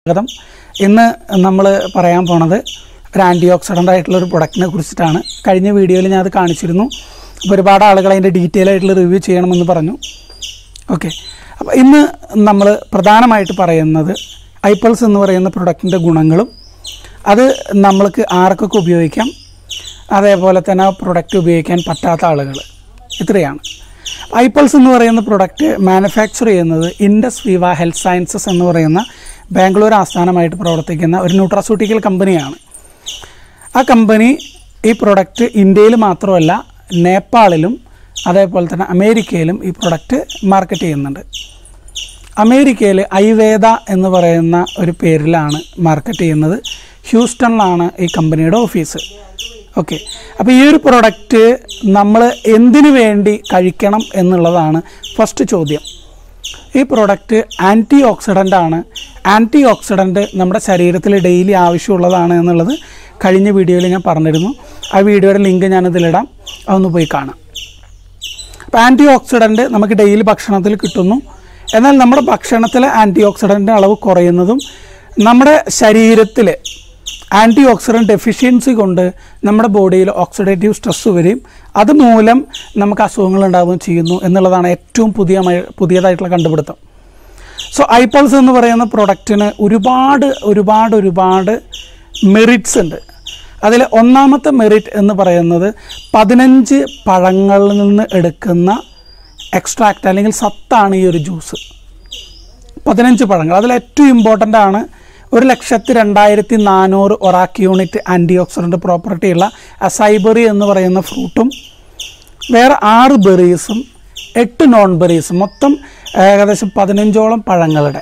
സ്വാഗതം ഇന്ന് നമ്മൾ പറയാൻ പോണത് ഒരു ആൻറ്റി ഓക്സിഡൻ്റ് ആയിട്ടുള്ള ഒരു പ്രൊഡക്റ്റിനെ കുറിച്ചിട്ടാണ് കഴിഞ്ഞ വീഡിയോയിൽ ഞാൻ അത് കാണിച്ചിരുന്നു അപ്പോൾ ഒരുപാട് ആളുകൾ അതിൻ്റെ ഡീറ്റെയിൽ ആയിട്ടുള്ള റിവ്യൂ ചെയ്യണമെന്ന് പറഞ്ഞു ഓക്കെ അപ്പോൾ ഇന്ന് നമ്മൾ പ്രധാനമായിട്ട് പറയുന്നത് ഐപ്പൾസ് എന്ന് പറയുന്ന പ്രൊഡക്റ്റിൻ്റെ ഗുണങ്ങളും അത് നമ്മൾക്ക് ആർക്കൊക്കെ ഉപയോഗിക്കാം അതേപോലെ തന്നെ ആ പ്രൊഡക്റ്റ് ഉപയോഗിക്കാൻ പറ്റാത്ത ആളുകൾ ഇത്രയാണ് ഐപ്പൾസ് എന്ന് പറയുന്ന പ്രൊഡക്റ്റ് മാനുഫാക്ചർ ചെയ്യുന്നത് ഇൻഡസ് വിവ ഹെൽത്ത് സയൻസസ് എന്ന് പറയുന്ന ബാംഗ്ലൂർ ആസ്ഥാനമായിട്ട് പ്രവർത്തിക്കുന്ന ഒരു ന്യൂട്രാസ്യൂട്ടിക്കൽ കമ്പനിയാണ് ആ കമ്പനി ഈ പ്രൊഡക്റ്റ് ഇന്ത്യയിൽ മാത്രമല്ല നേപ്പാളിലും അതേപോലെ തന്നെ അമേരിക്കയിലും ഈ പ്രൊഡക്റ്റ് മാർക്കറ്റ് ചെയ്യുന്നുണ്ട് അമേരിക്കയിൽ ഐവേദ എന്ന് പറയുന്ന ഒരു പേരിലാണ് മാർക്കറ്റ് ചെയ്യുന്നത് ഹ്യൂസ്റ്റണിലാണ് ഈ കമ്പനിയുടെ ഓഫീസ് ഓക്കെ അപ്പോൾ ഈ ഒരു പ്രൊഡക്റ്റ് നമ്മൾ എന്തിനു വേണ്ടി കഴിക്കണം എന്നുള്ളതാണ് ഫസ്റ്റ് ചോദ്യം ഈ പ്രൊഡക്റ്റ് ആൻറ്റി ഓക്സിഡൻ്റ് ആണ് ആൻറ്റി ഓക്സിഡൻറ്റ് നമ്മുടെ ശരീരത്തിൽ ഡെയിലി ആവശ്യമുള്ളതാണ് എന്നുള്ളത് കഴിഞ്ഞ വീഡിയോയിൽ ഞാൻ പറഞ്ഞിരുന്നു ആ വീഡിയോയുടെ ലിങ്ക് ഞാനിതിലിടാം അതൊന്ന് പോയി കാണാം അപ്പോൾ ആൻറ്റി ഓക്സിഡൻറ്റ് നമുക്ക് ഡെയിലി ഭക്ഷണത്തിൽ കിട്ടുന്നു എന്നാൽ നമ്മുടെ ഭക്ഷണത്തിലെ ആൻറ്റി ഓക്സിഡൻറ്റിൻ്റെ അളവ് കുറയുന്നതും നമ്മുടെ ശരീരത്തിൽ ആൻറ്റി ഓക്സിഡൻറ്റ് ഡെഫിഷ്യൻസി കൊണ്ട് നമ്മുടെ ബോഡിയിൽ ഓക്സിഡേറ്റീവ് സ്ട്രെസ് വരികയും അതുമൂലം നമുക്ക് അസുഖങ്ങൾ ഉണ്ടാവുകയും ചെയ്യുന്നു എന്നുള്ളതാണ് ഏറ്റവും പുതിയ പുതിയതായിട്ടുള്ള കണ്ടുപിടുത്തം സോ ഐപ്പൾസ് എന്ന് പറയുന്ന പ്രൊഡക്റ്റിന് ഒരുപാട് ഒരുപാട് ഒരുപാട് മെറിറ്റ്സ് ഉണ്ട് അതിൽ ഒന്നാമത്തെ മെറിറ്റ് എന്ന് പറയുന്നത് പതിനഞ്ച് പഴങ്ങളിൽ നിന്ന് എടുക്കുന്ന എക്സ്ട്രാക്റ്റ് അല്ലെങ്കിൽ സത്താണ് ഈ ഒരു ജ്യൂസ് പതിനഞ്ച് പഴങ്ങൾ അതിൽ ഏറ്റവും ഇമ്പോർട്ടൻ്റ് ആണ് ഒരു ലക്ഷത്തി രണ്ടായിരത്തി നാനൂറ് ORAC unit antioxidant property ഉള്ള അസൈബറി എന്ന് പറയുന്ന ഫ്രൂട്ടും വേറെ ആറ് ബെറീസും എട്ട് നോൺ ബെറീസും മൊത്തം ഏകദേശം പതിനഞ്ചോളം പഴങ്ങളുടെ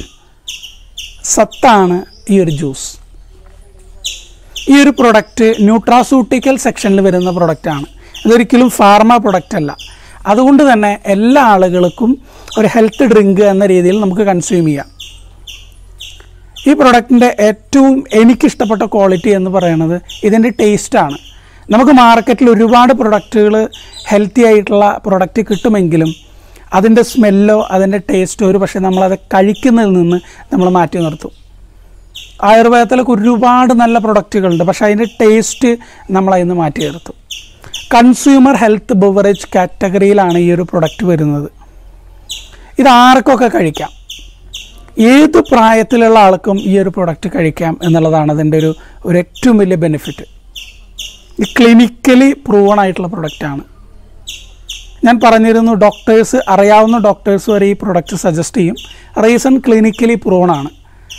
സത്താണ് ഈ ഒരു ജ്യൂസ് ഈ ഒരു പ്രൊഡക്റ്റ് ന്യൂട്രാസൂട്ടിക്കൽ സെക്ഷനിൽ വരുന്ന പ്രൊഡക്റ്റാണ് ഇതൊരിക്കലും ഫാർമ പ്രൊഡക്റ്റ് അല്ല അതുകൊണ്ട് തന്നെ എല്ലാ ആളുകൾക്കും ഒരു ഹെൽത്ത് ഡ്രിങ്ക് എന്ന രീതിയിൽ നമുക്ക് കൺസ്യൂം ചെയ്യാം ഈ പ്രൊഡക്റ്റിൻ്റെ ഏറ്റവും എനിക്കിഷ്ടപ്പെട്ട ക്വാളിറ്റി എന്ന് പറയുന്നത് ഇതിൻ്റെ ടേസ്റ്റാണ് നമുക്ക് മാർക്കറ്റിൽ ഒരുപാട് പ്രൊഡക്റ്റുകൾ ഹെൽത്തി ആയിട്ടുള്ള പ്രൊഡക്റ്റ് കിട്ടുമെങ്കിലും അതിൻ്റെ സ്മെല്ലോ അതിൻ്റെ ടേസ്റ്റോ ഒരു പക്ഷേ നമ്മളത് കഴിക്കുന്നതിൽ നിന്ന് നമ്മൾ മാറ്റി നിർത്തും ആയുർവേദത്തിലൊക്കെ ഒരുപാട് നല്ല പ്രൊഡക്റ്റുകളുണ്ട് പക്ഷേ അതിൻ്റെ ടേസ്റ്റ് നമ്മളതിന്ന് മാറ്റി നിർത്തും കൺസ്യൂമർ ഹെൽത്ത് ബിവറേജ് കാറ്റഗറിയിലാണ് ഈ ഒരു പ്രൊഡക്റ്റ് വരുന്നത് ഇത് ആർക്കൊക്കെ കഴിക്കാം ഏത് പ്രായത്തിലുള്ള ആൾക്കും ഈ ഒരു പ്രൊഡക്റ്റ് കഴിക്കാം എന്നുള്ളതാണ് അതിൻ്റെ ഒരു ഒരു ഏറ്റവും വലിയ ബെനിഫിറ്റ് ഇത് ക്ലിനിക്കലി പ്രൂവൺ ആയിട്ടുള്ള പ്രൊഡക്റ്റാണ് ഞാൻ പറഞ്ഞിരുന്നു ഡോക്ടേഴ്സ് അറിയാവുന്ന ഡോക്ടേഴ്സ് വരെ ഈ പ്രൊഡക്റ്റ് സജസ്റ്റ് ചെയ്യും റീസൺ ക്ലിനിക്കലി പ്രൂവൺ ആണ്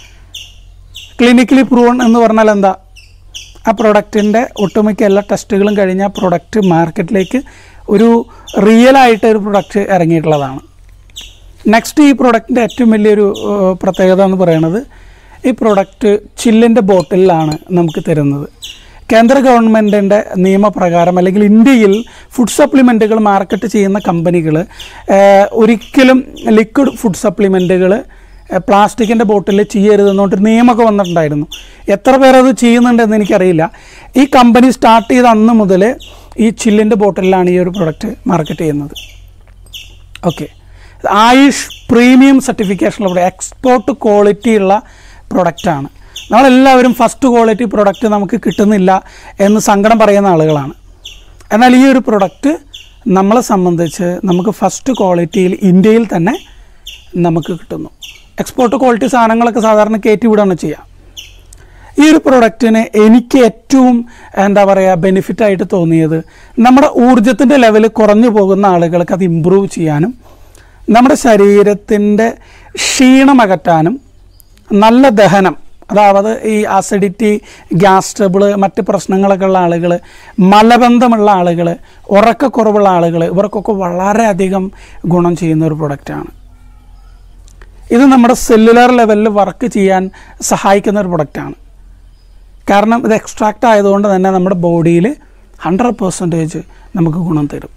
ക്ലിനിക്കലി പ്രൂവൺ എന്ന് പറഞ്ഞാൽ എന്താ ആ പ്രൊഡക്റ്റിൻ്റെ ഒട്ടുമിക്ക എല്ലാ ടെസ്റ്റുകളും കഴിഞ്ഞ് ആ പ്രൊഡക്റ്റ് മാർക്കറ്റിലേക്ക് ഒരു റിയൽ ആയിട്ട് ഒരു പ്രൊഡക്റ്റ് ഇറങ്ങിയിട്ടുള്ളതാണ് നെക്സ്റ്റ് ഈ പ്രൊഡക്റ്റിൻ്റെ ഏറ്റവും വലിയൊരു ഏഹ്, പ്രത്യേകത എന്ന് പറയുന്നത് ഈ പ്രൊഡക്റ്റ് ചില്ലിൻ്റെ ബോട്ടിലാണ് നമുക്ക് തരുന്നത് കേന്ദ്ര ഗവൺമെൻറ്റിൻ്റെ നിയമപ്രകാരം അല്ലെങ്കിൽ ഇന്ത്യയിൽ ഫുഡ് സപ്ലിമെൻറ്റുകൾ മാർക്കറ്റ് ചെയ്യുന്ന കമ്പനികൾ ഒരിക്കലും ലിക്വിഡ് ഫുഡ് സപ്ലിമെൻറ്റുകൾ പ്ലാസ്റ്റിക്കിൻ്റെ ബോട്ടിൽ ചെയ്യരുതെന്നുകൊണ്ട് നിയമമൊക്കെ വന്നിട്ടുണ്ടായിരുന്നു എത്ര പേരത് ചെയ്യുന്നുണ്ടെന്ന് എനിക്കറിയില്ല ഈ കമ്പനി സ്റ്റാർട്ട് ചെയ്ത അന്ന് മുതൽ ഈ ചില്ലിൻ്റെ ബോട്ടിലാണ് ഈ ഒരു പ്രൊഡക്റ്റ് മാർക്കറ്റ് ചെയ്യുന്നത് ഓക്കെ ആയുഷ് പ്രീമിയം സർട്ടിഫിക്കേഷനുള്ള എക്സ്പോർട്ട് ക്വാളിറ്റി ഉള്ള പ്രൊഡക്റ്റാണ് നമ്മളെല്ലാവരും ഫസ്റ്റ് ക്വാളിറ്റി പ്രൊഡക്റ്റ് നമുക്ക് കിട്ടുന്നില്ല എന്ന് സങ്കടം പറയുന്ന ആളുകളാണ് എന്നാൽ ഈ ഒരു പ്രൊഡക്റ്റ് നമ്മളെ സംബന്ധിച്ച് നമുക്ക് ഫസ്റ്റ് ക്വാളിറ്റിയിൽ ഇന്ത്യയിൽ തന്നെ നമുക്ക് കിട്ടുന്നു എക്സ്പോർട്ട് ക്വാളിറ്റി സാധനങ്ങളൊക്കെ സാധാരണ കയറ്റി വിടുകയാണ് ചെയ്യുക ഈ ഒരു പ്രൊഡക്റ്റിന് എനിക്ക് ഏറ്റവും എന്താ പറയുക ബെനിഫിറ്റ് ആയിട്ട് തോന്നിയത് നമ്മുടെ ഊർജത്തിൻ്റെ ലെവൽ കുറഞ്ഞു പോകുന്ന ആളുകൾക്ക് അത് ഇമ്പ്രൂവ് ചെയ്യാനും നമ്മുടെ ശരീരത്തിൻ്റെ ക്ഷീണം അകറ്റാനും നല്ല ദഹനം അതായത് ഈ അസിഡിറ്റി ഗ്യാസ് ട്രബിൾ മറ്റ് പ്രശ്നങ്ങളൊക്കെ ഉള്ള ആളുകൾ മലബന്ധമുള്ള ആളുകൾ ഉറക്കക്കുറവുള്ള ആളുകൾ ഇവർക്കൊക്കെ വളരെയധികം ഗുണം ചെയ്യുന്ന ഒരു പ്രൊഡക്റ്റാണ് ഇത് നമ്മുടെ സെല്ലുലാർ ലെവലിൽ വർക്ക് ചെയ്യാൻ സഹായിക്കുന്ന ഒരു പ്രൊഡക്റ്റാണ് കാരണം ഇത് എക്സ്ട്രാക്റ്റ് ആയതുകൊണ്ട് തന്നെ നമ്മുടെ ബോഡിയിൽ ഹൺഡ്രഡ് പെർസെൻറ്റേജ് നമുക്ക് ഗുണം തരും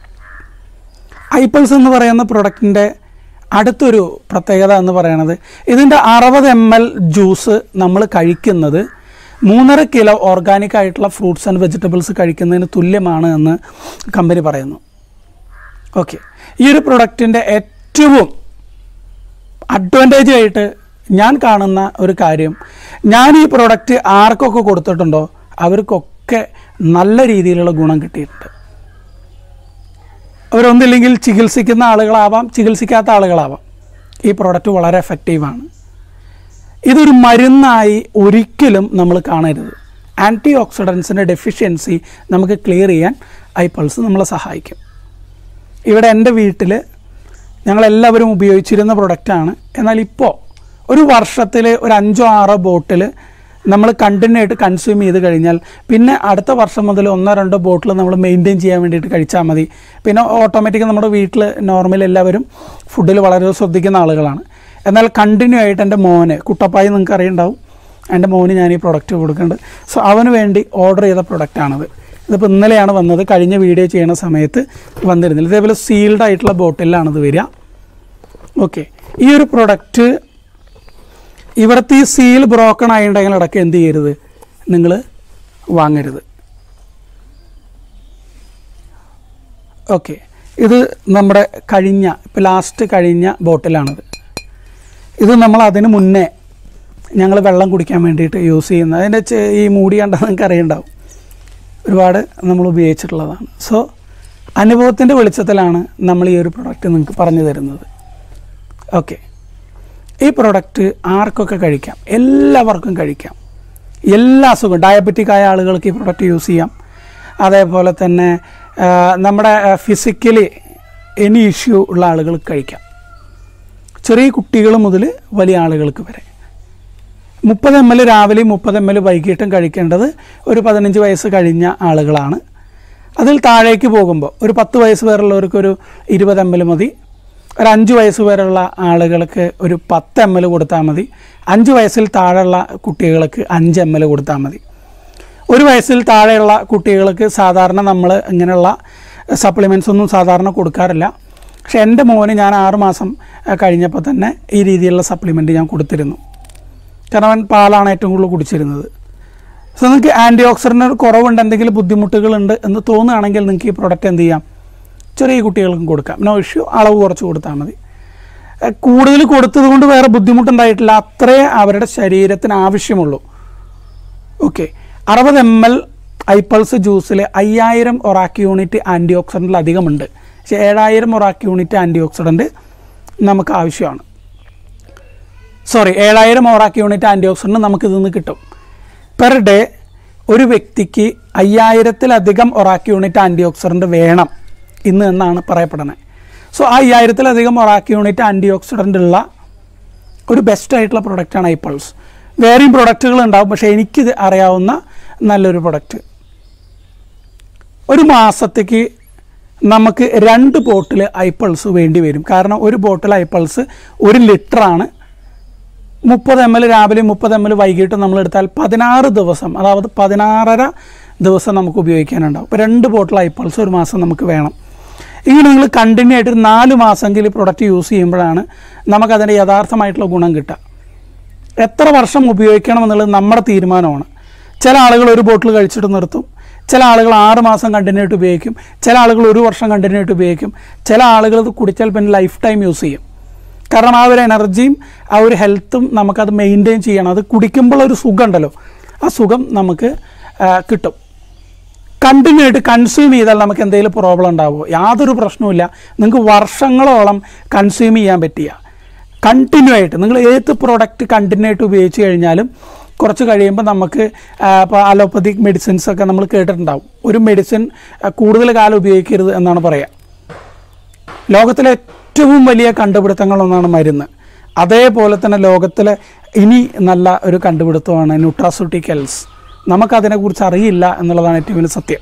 ഐപ്പിൾസ് എന്ന് പറയുന്ന പ്രൊഡക്റ്റിൻ്റെ അടുത്തൊരു പ്രത്യേകത എന്ന് പറയുന്നത് ഇതിൻ്റെ അറുപത് എം എൽ ജ്യൂസ് നമ്മൾ കഴിക്കുന്നത് മൂന്നര കിലോ ഓർഗാനിക് ആയിട്ടുള്ള ഫ്രൂട്ട്സ് ആൻഡ് വെജിറ്റബിൾസ് കഴിക്കുന്നതിന് തുല്യമാണ് എന്ന് കമ്പനി പറയുന്നു ഓക്കെ ഈ ഒരു പ്രൊഡക്റ്റിൻ്റെ ഏറ്റവും അഡ്വാൻറ്റേജ് ആയിട്ട് ഞാൻ കാണുന്ന ഒരു കാര്യം ഞാൻ ഈ പ്രോഡക്റ്റ് ആർക്കൊക്കെ കൊടുത്തിട്ടുണ്ടോ അവർക്കൊക്കെ നല്ല രീതിയിലുള്ള ഗുണം കിട്ടിയിട്ടുണ്ട് അവരൊന്നില്ലെങ്കിൽ ചികിത്സിക്കുന്ന ആളുകളാവാം ചികിത്സിക്കാത്ത ആളുകളാവാം ഈ പ്രോഡക്റ്റ് വളരെ എഫക്റ്റീവാണ് ഇതൊരു മരുന്നായി ഒരിക്കലും നമ്മൾ കാണരുത് ആൻറ്റി ഓക്സിഡൻസിൻ്റെ ഡെഫിഷ്യൻസി നമുക്ക് ക്ലിയർ ചെയ്യാൻ ഐ പൾസ് നമ്മളെ സഹായിക്കും ഇവിടെ എൻ്റെ വീട്ടിൽ ഞങ്ങളെല്ലാവരും ഉപയോഗിച്ചിരുന്ന പ്രൊഡക്റ്റാണ് എന്നാൽ ഇപ്പോൾ ഒരു വർഷത്തിൽ ഒരു അഞ്ചോ ആറോ ബോട്ടിൽ നമ്മൾ കണ്ടിന്യൂ ആയിട്ട് കൺസ്യൂം ചെയ്ത് കഴിഞ്ഞാൽ പിന്നെ അടുത്ത വർഷം മുതൽ ഒന്നോ രണ്ടോ ബോട്ടിൽ നമ്മൾ മെയിൻറ്റെയിൻ ചെയ്യാൻ വേണ്ടിയിട്ട് കഴിച്ചാൽ മതി പിന്നെ ഓട്ടോമാറ്റിക് നമ്മുടെ വീട്ടിൽ നോർമൽ എല്ലാവരും ഫുഡിൽ വളരെ ശ്രദ്ധിക്കുന്ന ആളുകളാണ് എന്നാൽ കണ്ടിന്യൂ ആയിട്ട് എൻ്റെ മോന് കുട്ടപ്പായി നിങ്ങൾക്ക് അറിയുണ്ടാവും എൻ്റെ മോന് ഞാൻ ഈ പ്രൊഡക്റ്റ് കൊടുക്കുന്നുണ്ട് സോ അവന് വേണ്ടി ഓർഡർ ചെയ്ത പ്രൊഡക്റ്റാണിത് ഇതിപ്പോൾ ഇന്നലെയാണ് വന്നത് കഴിഞ്ഞ വീഡിയോ ചെയ്യുന്ന സമയത്ത് വന്നിരുന്നില്ല ഇതേപോലെ സീൽഡ് ആയിട്ടുള്ള ബോട്ടിലാണ് ഇത് വരിക ഓക്കെ ഈ ഒരു പ്രൊഡക്റ്റ് ഇവിടുത്തെ ഈ സീൽ ബ്രോക്കൺ ആയിട്ടുണ്ടെങ്കിൽ ഇടയ്ക്ക് എന്ത് ചെയ്യരുത് നിങ്ങൾ വാങ്ങരുത് ഓക്കെ ഇത് നമ്മുടെ കഴിഞ്ഞ ഇപ്പോൾ ലാസ്റ്റ് കഴിഞ്ഞ ബോട്ടിലാണിത് ഇത് നമ്മൾ അതിന് മുന്നേ ഞങ്ങൾ വെള്ളം കുടിക്കാൻ വേണ്ടിയിട്ട് യൂസ് ചെയ്യുന്ന അതിൻ്റെ ചെ- ഈ മൂടി കണ്ടാൽ നിങ്ങൾക്ക് അറിയുണ്ടാവും ഒരുപാട് നമ്മൾ ഉപയോഗിച്ചിട്ടുള്ളതാണ് സോ അനുഭവത്തിൻ്റെ വെളിച്ചത്തിലാണ് നമ്മൾ ഈ ഒരു പ്രൊഡക്റ്റ് നിങ്ങൾക്ക് പറഞ്ഞു തരുന്നത് ഓക്കെ ഈ പ്രൊഡക്റ്റ് ആർക്കൊക്കെ കഴിക്കാം എല്ലാവർക്കും കഴിക്കാം എല്ലാ അസുഖം ഡയബറ്റിക് ആയ ആളുകൾക്ക് ഈ പ്രൊഡക്റ്റ് യൂസ് ചെയ്യാം അതേപോലെ തന്നെ ആ, നമ്മുടെ ഫിസിക്കലി എനി ഇഷ്യൂ ഉള്ള ആളുകൾക്ക് കഴിക്കാം ചെറിയ കുട്ടികൾ മുതൽ വലിയ ആളുകൾക്ക് വരെ മുപ്പത് എം എൽ രാവിലെയും മുപ്പത് എം എൽ വൈകിട്ടും കഴിക്കേണ്ടത് ഒരു പതിനഞ്ച് വയസ്സ് കഴിഞ്ഞ ആളുകളാണ് അതിൽ താഴേക്ക് പോകുമ്പോൾ ഒരു പത്ത് വയസ്സ് വരെയുള്ളവർക്ക് ഒരു ഇരുപത് എം എൽ മതി ഒരു അഞ്ച് വയസ്സ് വരെയുള്ള ആളുകൾക്ക് ഒരു പത്ത് എം എൽ കൊടുത്താൽ മതി അഞ്ച് വയസ്സിൽ താഴെയുള്ള കുട്ടികൾക്ക് അഞ്ച് എം എൽ കൊടുത്താൽ മതി ഒരു വയസ്സിൽ താഴെയുള്ള കുട്ടികൾക്ക് സാധാരണ നമ്മൾ ഇങ്ങനെയുള്ള സപ്ലിമെൻറ്റ്സ് ഒന്നും സാധാരണ കൊടുക്കാറില്ല പക്ഷേ എൻ്റെ മോന് ഞാൻ ആറ് മാസം അഹ്, കഴിഞ്ഞപ്പോൾ തന്നെ ഈ രീതിയിലുള്ള സപ്ലിമെൻറ്റ് ഞാൻ കൊടുത്തിരുന്നു കാരണം അവൻ പാലാണ് ഏറ്റവും കൂടുതൽ കുടിച്ചിരുന്നത് സോ നിങ്ങൾക്ക് ആൻറ്റി ഓക്സിഡൻ്റ് കുറവുണ്ട് എന്തെങ്കിലും ബുദ്ധിമുട്ടുകളുണ്ട് എന്ന് തോന്നുകയാണെങ്കിൽ നിങ്ങൾക്ക് ഈ പ്രൊഡക്റ്റ് എന്ത് ചെയ്യാം ചെറിയ കുട്ടികൾക്കും കൊടുക്കാം നോ ഇഷ്യൂ അളവ് കുറച്ച് കൊടുത്താൽ മതി അഹ് കൂടുതൽ കൊടുത്തത് കൊണ്ട് വേറെ ബുദ്ധിമുട്ടുണ്ടായിട്ടില്ല അത്രേ അവരുടെ ശരീരത്തിന് ആവശ്യമുള്ളൂ ഓക്കെ അറുപത് എം എൽ ഐപ്പൾസ് ജ്യൂസിൽ അയ്യായിരം ഒറാക്ക് യൂണിറ്റ് ആൻറ്റി ഓക്സിഡൻറ്റിലധികമുണ്ട് പക്ഷേ ഏഴായിരം ഒറാക്ക് യൂണിറ്റ് ആൻറ്റി ഓക്സിഡൻറ്റ് നമുക്ക് ആവശ്യമാണ് സോറി ഏഴായിരം ഓറാക്ക് യൂണിറ്റ് ആൻറ്റി ഓക്സിഡൻറ്റ് നമുക്ക് ഇതിൽ നിന്ന് കിട്ടും പെർ ഡേ ഒരു വ്യക്തിക്ക് അയ്യായിരത്തിലധികം ഒറാക്ക് യൂണിറ്റ് ആൻറ്റി ഓക്സിഡൻറ്റ് വേണം ഇന്ന് എന്നാണ് പറയപ്പെടുന്നത് സോ ആ അയ്യായിരത്തിലധികം ഒറാക്ക് യൂണിറ്റ് ആൻറ്റി ഓക്സിഡൻ്റ് ഉള്ള ഒരു ബെസ്റ്റ് ആയിട്ടുള്ള പ്രൊഡക്റ്റാണ് ഐപ്പൾസ് വേറെയും പ്രൊഡക്റ്റുകൾ ഉണ്ടാവും പക്ഷേ എനിക്കിത് അറിയാവുന്ന നല്ലൊരു പ്രൊഡക്റ്റ് ഒരു മാസത്തേക്ക് നമുക്ക് രണ്ട് ബോട്ടിൽ ഐപ്പൾസ് വേണ്ടി വരും കാരണം ഒരു ബോട്ടിൽ ഐപ്പൾസ് ഒരു ലിറ്ററാണ് മുപ്പത് എം എൽ രാവിലെ മുപ്പത് എം എൽ വൈകിട്ട് നമ്മൾ എടുത്താൽ പതിനാറ് ദിവസം അതായത് പതിനാറര ദിവസം നമുക്ക് ഉപയോഗിക്കാനുണ്ടാവും ഇപ്പോൾ രണ്ട് ബോട്ടിൽ ഐപ്പൾസ് ഒരു മാസം നമുക്ക് വേണം ഇങ്ങനെ നിങ്ങൾ കണ്ടിന്യൂ ആയിട്ട് ഒരു നാല് മാസമെങ്കിലും ഈ പ്രൊഡക്റ്റ് യൂസ് ചെയ്യുമ്പോഴാണ് നമുക്കതിൻ്റെ യഥാർത്ഥമായിട്ടുള്ള ഗുണം കിട്ടുക എത്ര വർഷം ഉപയോഗിക്കണം എന്നുള്ളത് നമ്മുടെ തീരുമാനമാണ് ചില ആളുകൾ ഒരു ബോട്ടിൽ കഴിച്ചിട്ട് നിർത്തും ചില ആളുകൾ ആറ് മാസം കണ്ടിന്യൂ ആയിട്ട് ഉപയോഗിക്കും ചില ആളുകൾ ഒരു വർഷം കണ്ടിന്യൂ ആയിട്ട് ഉപയോഗിക്കും ചില ആളുകൾ ഇത് കുടിച്ചാൽ പിന്നെ ലൈഫ് ടൈം യൂസ് ചെയ്യും കാരണം ആ ഒരു എനർജിയും ആ ഒരു ഹെൽത്തും നമുക്കത് മെയിൻറ്റെയിൻ ചെയ്യണം അത് കുടിക്കുമ്പോൾ ഒരു സുഖം ഉണ്ടല്ലോ ആ സുഖം നമുക്ക് ആ, കിട്ടും കണ്ടിന്യൂ ആയിട്ട് കൺസ്യൂം ചെയ്താൽ നമുക്ക് എന്തെങ്കിലും പ്രോബ്ലം ഉണ്ടാവുമോ യാതൊരു പ്രശ്നവുമില്ല നിങ്ങൾക്ക് വർഷങ്ങളോളം കൺസ്യൂം ചെയ്യാൻ പറ്റിയ കണ്ടിന്യൂ ആയിട്ട് നിങ്ങൾ ഏത് പ്രോഡക്റ്റ് കണ്ടിന്യൂ ആയിട്ട് ഉപയോഗിച്ച് കഴിഞ്ഞാലും കുറച്ച് കഴിയുമ്പോൾ നമുക്ക് ഇപ്പോൾ അലോപ്പതിക് മെഡിസിൻസ് ഒക്കെ നമ്മൾ കേട്ടിട്ടുണ്ടാവും ഒരു മെഡിസിൻ കൂടുതൽ കാലം ഉപയോഗിക്കരുത് എന്നാണ് പറയുക ലോകത്തിലെ ഏറ്റവും വലിയ കണ്ടുപിടുത്തങ്ങളൊന്നാണ് മരുന്ന് അതേപോലെ തന്നെ ലോകത്തിലെ ഇനി നല്ല ഒരു കണ്ടുപിടുത്തമാണ് ന്യൂട്രാസ്യൂട്ടിക്കൽസ് നമുക്കതിനെക്കുറിച്ച് അറിയില്ല എന്നുള്ളതാണ് ഏറ്റവും വലിയ സത്യം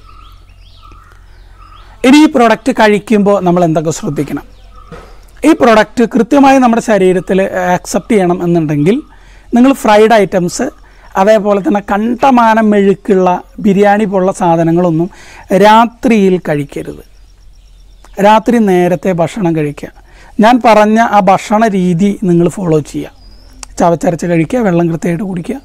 ഇനി ഈ പ്രൊഡക്റ്റ് കഴിക്കുമ്പോൾ നമ്മൾ എന്തൊക്കെ ശ്രദ്ധിക്കണം ഈ പ്രൊഡക്റ്റ് കൃത്യമായി നമ്മുടെ ശരീരത്തിൽ ആക്സെപ്റ്റ് ചെയ്യണം എന്നുണ്ടെങ്കിൽ നിങ്ങൾ ഫ്രൈഡ് ഐറ്റംസ് അതേപോലെ തന്നെ കണ്ടമാനം മെഴുക്കുള്ള ബിരിയാണി പോലുള്ള സാധനങ്ങളൊന്നും രാത്രിയിൽ കഴിക്കരുത് രാത്രി നേരത്തെ ഭക്ഷണം കഴിക്കുക ഞാൻ പറഞ്ഞ ആ ഭക്ഷണ രീതി നിങ്ങൾ ഫോളോ ചെയ്യുക ചവച്ചരച്ച് കഴിക്കുക വെള്ളം കൃത്യമായിട്ട് കുടിക്കുക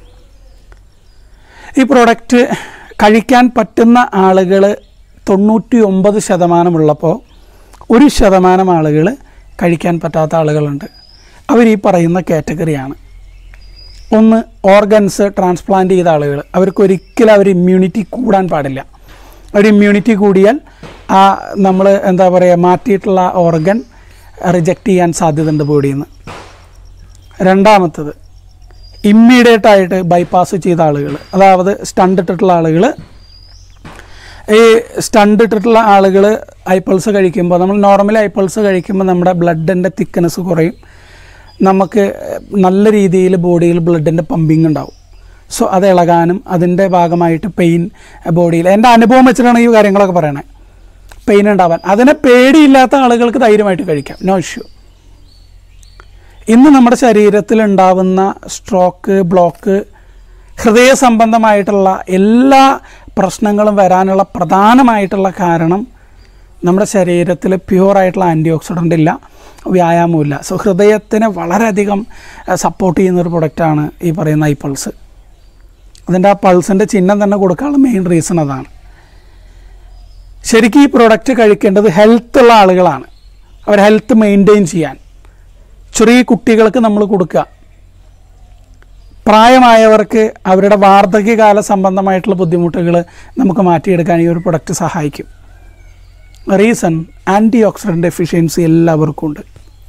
ഈ പ്രോഡക്റ്റ് കഴിക്കാൻ പറ്റുന്ന ആളുകൾ തൊണ്ണൂറ്റി ഒമ്പത് ശതമാനമുള്ളപ്പോൾ ഒരു ശതമാനം ആളുകൾ കഴിക്കാൻ പറ്റാത്ത ആളുകളുണ്ട് അവർ ഈ പറയുന്ന കാറ്റഗറിയാണ് ഒന്ന് ഓർഗൻസ് ട്രാൻസ്പ്ലാന്റ് ചെയ്ത ആളുകൾ അവർക്ക് ഒരിക്കലും അവർ ഇമ്മ്യൂണിറ്റി കൂടാൻ പാടില്ല ഒരു ഇമ്മ്യൂണിറ്റി കൂടിയാൽ ആ നമ്മൾ എന്താ പറയുക മാറ്റിയിട്ടുള്ള ഓർഗൻ റിജക്റ്റ് ചെയ്യാൻ സാധ്യതയുണ്ട് ബോഡിയിൽ നിന്ന് രണ്ടാമത്തത് ഇമ്മീഡിയറ്റ് ആയിട്ട് ബൈപ്പാസ് ചെയ്ത ആളുകൾ അതായത് സ്റ്റണ്ട് ഇട്ടിട്ടുള്ള ആളുകൾ ഈ സ്റ്റണ്ട് ഇട്ടിട്ടുള്ള ആളുകൾ ഐപ്പിൾസ് കഴിക്കുമ്പോൾ നമ്മൾ നോർമലി ഐപ്പിൾസ് കഴിക്കുമ്പോൾ നമ്മുടെ ബ്ലഡിൻ്റെ തിക്നെസ് കുറയും നമുക്ക് നല്ല രീതിയിൽ ബോഡിയിൽ ബ്ലഡിൻ്റെ പമ്പിങ് ഉണ്ടാവും സോ അത് ഇളകാനും അതിൻ്റെ ഭാഗമായിട്ട് പെയിൻ ബോഡിയിൽ എൻ്റെ അനുഭവം വെച്ചിട്ടാണ് ഈ കാര്യങ്ങളൊക്കെ പറയണേ പെയിൻ ഉണ്ടാവാൻ അതിനെ പേടിയില്ലാത്ത ആളുകൾക്ക് ധൈര്യമായിട്ട് കഴിക്കാം നോ ഇഷ്യൂ ഇന്ന് നമ്മുടെ ശരീരത്തിൽ ഉണ്ടാവുന്ന സ്ട്രോക്ക് ബ്ലോക്ക് ഹൃദയ സംബന്ധമായിട്ടുള്ള എല്ലാ പ്രശ്നങ്ങളും വരാനുള്ള പ്രധാനമായിട്ടുള്ള കാരണം നമ്മുടെ ശരീരത്തിൽ പ്യുവറായിട്ടുള്ള ആൻറ്റി ഓക്സിഡൻ്റ് ഇല്ല വ്യായാമമില്ല സോ ഹൃദയത്തിനെ വളരെയധികം സപ്പോർട്ട് ചെയ്യുന്ന ഒരു പ്രൊഡക്റ്റാണ് ഈ പറയുന്ന ഐ പൾസ് അതിൻ്റെ ആ പൾസിൻ്റെ ചിഹ്നം തന്നെ കൊടുക്കാനുള്ള മെയിൻ റീസൺ അതാണ് ശരിക്കും ഈ പ്രൊഡക്റ്റ് കഴിക്കേണ്ടത് ഹെൽത്ത് ഉള്ള ആളുകളാണ് അവർ ഹെൽത്ത് മെയിൻറ്റെയിൻ ചെയ്യാൻ ചെറിയ കുട്ടികൾക്ക് നമ്മൾ കൊടുക്കുക പ്രായമായവർക്ക് അവരുടെ വാർദ്ധക്യകാല സംബന്ധമായിട്ടുള്ള ബുദ്ധിമുട്ടുകൾ നമുക്ക് മാറ്റിയെടുക്കാൻ ഈ ഒരു പ്രൊഡക്റ്റ് സഹായിക്കും റീസൺ ആൻറ്റി ഓക്സിഡൻ്റ് എഫിഷ്യൻസി എല്ലാവർക്കും ഉണ്ട്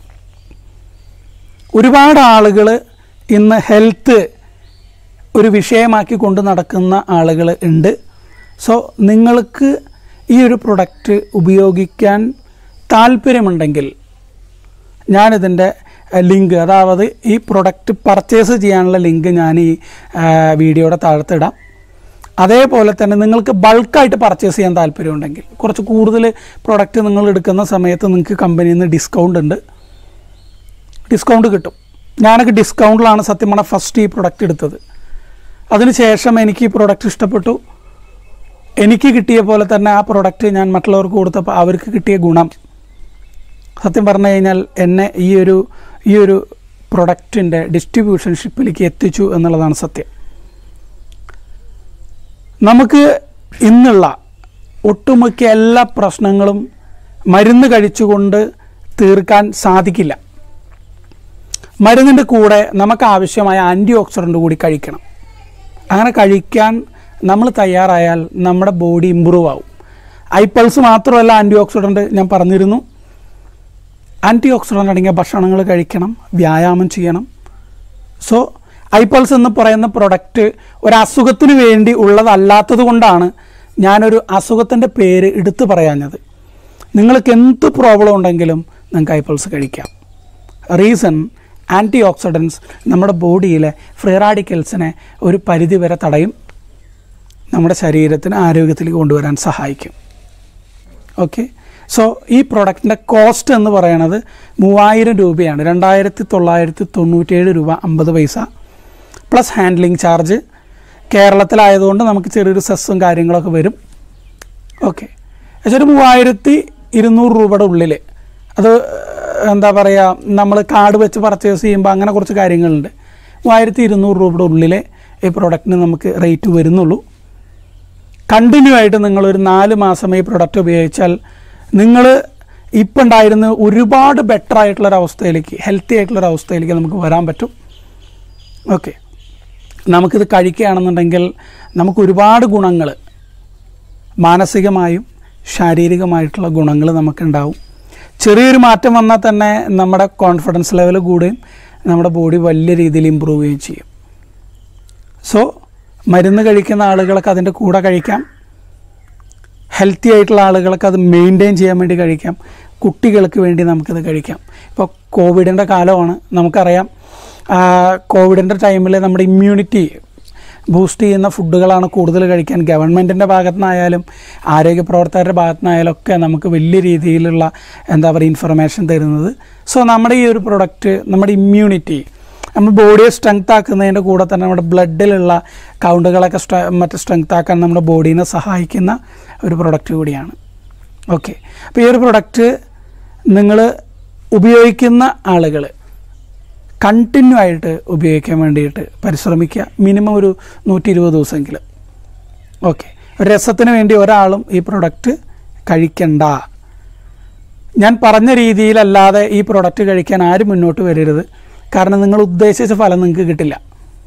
ഒരുപാട് ആളുകൾ ഇന്ന് ഹെൽത്ത് ഒരു വിഷയമാക്കി കൊണ്ട് നടക്കുന്ന ആളുകൾ ഉണ്ട് സോ നിങ്ങൾക്ക് ഈ ഒരു പ്രൊഡക്റ്റ് ഉപയോഗിക്കാൻ താല്പര്യമുണ്ടെങ്കിൽ ഞാനിതിൻ്റെ ലിങ്ക് അതായത് ഈ പ്രൊഡക്റ്റ് പർച്ചേസ് ചെയ്യാനുള്ള ലിങ്ക് ഞാൻ ഈ ആ, വീഡിയോയുടെ താഴത്തിടാം അതേപോലെ തന്നെ നിങ്ങൾക്ക് ബൾക്കായിട്ട് പർച്ചേസ് ചെയ്യാൻ താല്പര്യമുണ്ടെങ്കിൽ കുറച്ച് കൂടുതൽ പ്രൊഡക്റ്റ് നിങ്ങൾ എടുക്കുന്ന സമയത്ത് നിങ്ങൾക്ക് കമ്പനിയിൽ നിന്ന് ഡിസ്കൗണ്ട് ഉണ്ട് ഡിസ്കൗണ്ട് കിട്ടും ഞാനൊക്കെ ഡിസ്കൗണ്ടിലാണ് സത്യം പറഞ്ഞാൽ ഫസ്റ്റ് ഈ പ്രൊഡക്റ്റ് എടുത്തത് അതിനുശേഷം എനിക്ക് ഈ പ്രൊഡക്റ്റ് ഇഷ്ടപ്പെട്ടു എനിക്ക് കിട്ടിയ പോലെ തന്നെ ആ പ്രൊഡക്റ്റ് ഞാൻ മറ്റുള്ളവർക്ക് കൊടുത്തപ്പോൾ അവർക്ക് കിട്ടിയ ഗുണം സത്യം പറഞ്ഞു കഴിഞ്ഞാൽ എന്നെ ഈ ഒരു ഈ ഒരു പ്രൊഡക്റ്റിൻ്റെ ഡിസ്ട്രിബ്യൂഷൻഷിപ്പിലേക്ക് എത്തിച്ചു എന്നുള്ളതാണ് സത്യം നമുക്ക് ഇന്നുള്ള ഒട്ടുമിക്ക എല്ലാ പ്രശ്നങ്ങളും മരുന്ന് കഴിച്ചുകൊണ്ട് തീർക്കാൻ സാധിക്കില്ല മരുന്നിൻ്റെ കൂടെ നമുക്ക് ആവശ്യമായ ആൻറ്റി ഓക്സിഡൻ്റ് കൂടി കഴിക്കണം അങ്ങനെ കഴിക്കാൻ നമ്മൾ തയ്യാറായാൽ നമ്മുടെ ബോഡി ഇമ്പ്രൂവ് ആവും ഐപ്പൾസ് മാത്രമല്ല ആൻറ്റി ഓക്സിഡൻ്റ് ഞാൻ പറഞ്ഞിരുന്നു ആൻറ്റി ഓക്സിഡൻ്റ് അടങ്ങിയ ഭക്ഷണങ്ങൾ കഴിക്കണം വ്യായാമം ചെയ്യണം സോ ഐപ്പൾസ് എന്ന് പറയുന്ന പ്രൊഡക്റ്റ് ഒരു അസുഖത്തിന് വേണ്ടി ഉള്ളതല്ലാത്തത് കൊണ്ടാണ് ഞാനൊരു അസുഖത്തിൻ്റെ പേര് എടുത്തു പറയാഞ്ഞത് നിങ്ങൾക്ക് എന്ത് പ്രോബ്ലം ഉണ്ടെങ്കിലും നിങ്ങൾക്ക് ഐപ്പൾസ് കഴിക്കാം റീസൺ ആൻറ്റി ഓക്സിഡൻസ് നമ്മുടെ ബോഡിയിലെ ഫ്രീ റാഡിക്കൽസിനെ ഒരു പരിധി വരെ തടയും നമ്മുടെ ശരീരത്തിന് ആരോഗ്യത്തിലേക്ക് കൊണ്ടുവരാൻ സഹായിക്കും ഓക്കെ സോ ഈ പ്രൊഡക്റ്റിൻ്റെ കോസ്റ്റ് എന്ന് പറയുന്നത് മൂവായിരം രൂപയാണ് രണ്ടായിരത്തി തൊള്ളായിരത്തി തൊണ്ണൂറ്റേഴ് രൂപ അമ്പത് പൈസ പ്ലസ് ഹാൻഡ്ലിംഗ് ചാർജ് കേരളത്തിലായതുകൊണ്ട് നമുക്ക് ചെറിയൊരു സെസ്സും കാര്യങ്ങളൊക്കെ വരും ഓക്കെ പക്ഷേ ഒരു മൂവായിരത്തി ഇരുന്നൂറ് രൂപയുടെ ഉള്ളിൽ അത് എന്താ പറയുക നമ്മൾ കാർഡ് വെച്ച് പർച്ചേസ് ചെയ്യുമ്പോൾ അങ്ങനെ കുറച്ച് കാര്യങ്ങളുണ്ട് മൂവായിരത്തി ഇരുന്നൂറ് രൂപയുടെ ഉള്ളിൽ ഈ പ്രോഡക്റ്റിന് നമുക്ക് റേറ്റ് വരുന്നുള്ളൂ കണ്ടിന്യൂ ആയിട്ട് നിങ്ങളൊരു നാല് മാസം ഈ പ്രൊഡക്റ്റ് ഉപയോഗിച്ചാൽ നിങ്ങൾ ഇപ്പം ഉണ്ടായിരുന്ന ഒരുപാട് ബെറ്റർ ആയിട്ടുള്ളൊരവസ്ഥയിലേക്ക് ഹെൽത്തി ആയിട്ടുള്ളൊരവസ്ഥയിലേക്ക് നമുക്ക് വരാൻ പറ്റും ഓക്കെ നമുക്കിത് കഴിക്കുകയാണെന്നുണ്ടെങ്കിൽ നമുക്ക് ഒരുപാട് ഗുണങ്ങൾ മാനസികമായും ശാരീരികമായിട്ടുള്ള ഗുണങ്ങൾ നമുക്കുണ്ടാവും ചെറിയൊരു മാറ്റം വന്നാൽ തന്നെ നമ്മുടെ കോൺഫിഡൻസ് ലെവൽ കൂടുകയും നമ്മുടെ ബോഡി വലിയ രീതിയിൽ ഇമ്പ്രൂവ് ചെയ്യുകയും ചെയ്യും സോ മരുന്ന് കഴിക്കുന്ന ആളുകൾക്ക് അതിൻ്റെ കൂടെ കഴിക്കാം ഹെൽത്തി ആയിട്ടുള്ള ആളുകൾക്ക് അത് മെയിൻറ്റെയിൻ ചെയ്യാൻ വേണ്ടി കഴിക്കാം കുട്ടികൾക്ക് വേണ്ടി നമുക്കിത് കഴിക്കാം ഇപ്പോൾ കോവിഡിൻ്റെ കാലമാണ് നമുക്കറിയാം കോവിഡിൻ്റെ ടൈമിൽ നമ്മുടെ ഇമ്മ്യൂണിറ്റി ബൂസ്റ്റ് ചെയ്യുന്ന ഫുഡുകളാണ് കൂടുതൽ കഴിക്കാൻ ഗവൺമെൻറ്റിൻ്റെ ഭാഗത്തു നിന്നായാലും ആരോഗ്യ പ്രവർത്തകരുടെ ഭാഗത്തു നിന്നായാലും ഒക്കെ നമുക്ക് വലിയ രീതിയിലുള്ള എന്താ പറയുക ഇൻഫർമേഷൻ തരുന്നത് സോ നമ്മുടെ ഈ ഒരു പ്രൊഡക്റ്റ് നമ്മുടെ ഇമ്മ്യൂണിറ്റി നമ്മൾ ബോഡിയെ സ്ട്രെങ്ത് ആക്കുന്നതിൻ്റെ കൂടെ തന്നെ നമ്മുടെ ബ്ലഡിലുള്ള കൗണ്ടുകളൊക്കെ സ്ട്രെ മറ്റ് സ്ട്രെങ്ത് ആക്കാൻ നമ്മുടെ ബോഡീനെ സഹായിക്കുന്ന ഒരു പ്രൊഡക്റ്റ് കൂടിയാണ് ഓക്കെ അപ്പോൾ ഈ ഒരു പ്രൊഡക്റ്റ് നിങ്ങൾ ഉപയോഗിക്കുന്ന ആളുകൾ കണ്ടിന്യൂ ആയിട്ട് ഉപയോഗിക്കാൻ വേണ്ടിയിട്ട് പരിശ്രമിക്കുക മിനിമം ഒരു നൂറ്റി ഇരുപത് ദിവസമെങ്കിലും ഓക്കെ ഒരു രസത്തിന് വേണ്ടി ഒരാളും ഈ പ്രൊഡക്റ്റ് കഴിക്കണ്ട ഞാൻ പറഞ്ഞ രീതിയിലല്ലാതെ ഈ പ്രൊഡക്റ്റ് കഴിക്കാൻ ആരും മുന്നോട്ട് വരരുത് കാരണം നിങ്ങൾ ഉദ്ദേശിച്ച ഫലം നിങ്ങൾക്ക് കിട്ടില്ല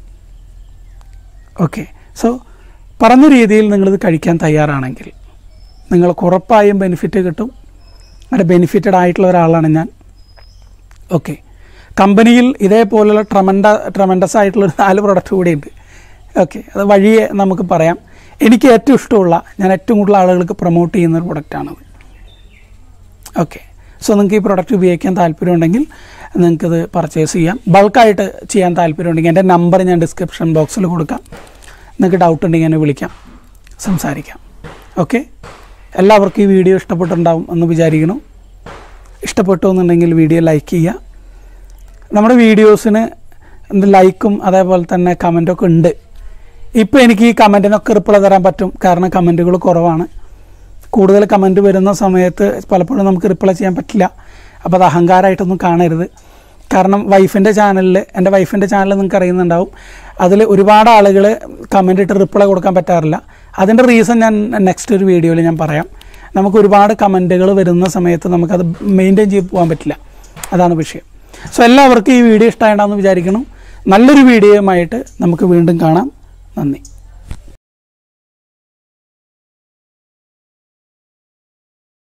ഓക്കെ സോ പറഞ്ഞ രീതിയിൽ നിങ്ങളിത് കഴിക്കാൻ തയ്യാറാണെങ്കിൽ നിങ്ങൾക്ക് ഉറപ്പായും ബെനിഫിറ്റ് കിട്ടും അങ്ങനെ ബെനിഫിറ്റഡ് ആയിട്ടുള്ള ഒരാളാണ് ഞാൻ ഓക്കെ കമ്പനിയിൽ ഇതേപോലുള്ള ട്രമൻഡ ട്രമൻഡസ് ആയിട്ടുള്ള ഒരു നാല് പ്രൊഡക്റ്റ് കൂടി ഉണ്ട് ഓക്കെ അത് വഴിയെ നമുക്ക് പറയാം എനിക്ക് ഏറ്റവും ഇഷ്ടമുള്ള ഞാൻ ഏറ്റവും കൂടുതൽ ആളുകൾക്ക് പ്രൊമോട്ട് ചെയ്യുന്ന ഒരു പ്രൊഡക്റ്റാണത് ഓക്കെ സോ നിങ്ങൾക്ക് ഈ പ്രൊഡക്റ്റ് ഉപയോഗിക്കാൻ താല്പര്യമുണ്ടെങ്കിൽ നിങ്ങൾക്കിത് പർച്ചേസ് ചെയ്യാം ബൾക്കായിട്ട് ചെയ്യാൻ താല്പര്യമുണ്ടെങ്കിൽ എൻ്റെ നമ്പർ ഞാൻ ഡിസ്ക്രിപ്ഷൻ ബോക്സിൽ കൊടുക്കാം നിങ്ങൾക്ക് ഡൗട്ട് ഉണ്ടെങ്കിൽ എന്നെ വിളിക്കാം സംസാരിക്കാം ഓക്കെ എല്ലാവർക്കും ഈ വീഡിയോ ഇഷ്ടപ്പെട്ടിട്ടുണ്ടാവും എന്ന് വിചാരിക്കുന്നു ഇഷ്ടപ്പെട്ടു എന്നുണ്ടെങ്കിൽ വീഡിയോ ലൈക്ക് ചെയ്യുക നമ്മുടെ വീഡിയോസിന് എന്ത് ലൈക്കും അതേപോലെ തന്നെ കമൻറ്റൊക്കെ ഉണ്ട് ഇപ്പോൾ എനിക്ക് ഈ കമൻറ്റിനൊക്കെ റിപ്ലൈ തരാൻ പറ്റും കാരണം കമൻറ്റുകൾ കുറവാണ് കൂടുതൽ കമൻറ്റ് വരുന്ന സമയത്ത് പലപ്പോഴും നമുക്ക് റിപ്ലൈ ചെയ്യാൻ പറ്റില്ല അപ്പോൾ അത് അഹങ്കാരമായിട്ടൊന്നും കാണരുത് കാരണം വൈഫിൻ്റെ ചാനലിൽ എൻ്റെ വൈഫിൻ്റെ ചാനൽ നിങ്ങൾക്ക് അറിയുന്നുണ്ടാവും അതിൽ ഒരുപാട് ആളുകൾ കമൻ്റ് ഇട്ട് റിപ്ലൈ കൊടുക്കാൻ പറ്റാറില്ല അതിൻ്റെ റീസൺ ഞാൻ നെക്സ്റ്റ് ഒരു വീഡിയോയിൽ ഞാൻ പറയാം നമുക്ക് ഒരുപാട് കമൻറ്റുകൾ വരുന്ന സമയത്ത് നമുക്കത് മെയിൻറ്റെയിൻ ചെയ്ത് പോകാൻ പറ്റില്ല അതാണ് വിഷയം സോ എല്ലാവർക്കും ഈ വീഡിയോ ഇഷ്ടമായിട്ടാണെന്ന് വിചാരിക്കണം നല്ലൊരു വീഡിയോയുമായിട്ട് നമുക്ക് വീണ്ടും കാണാം നന്ദി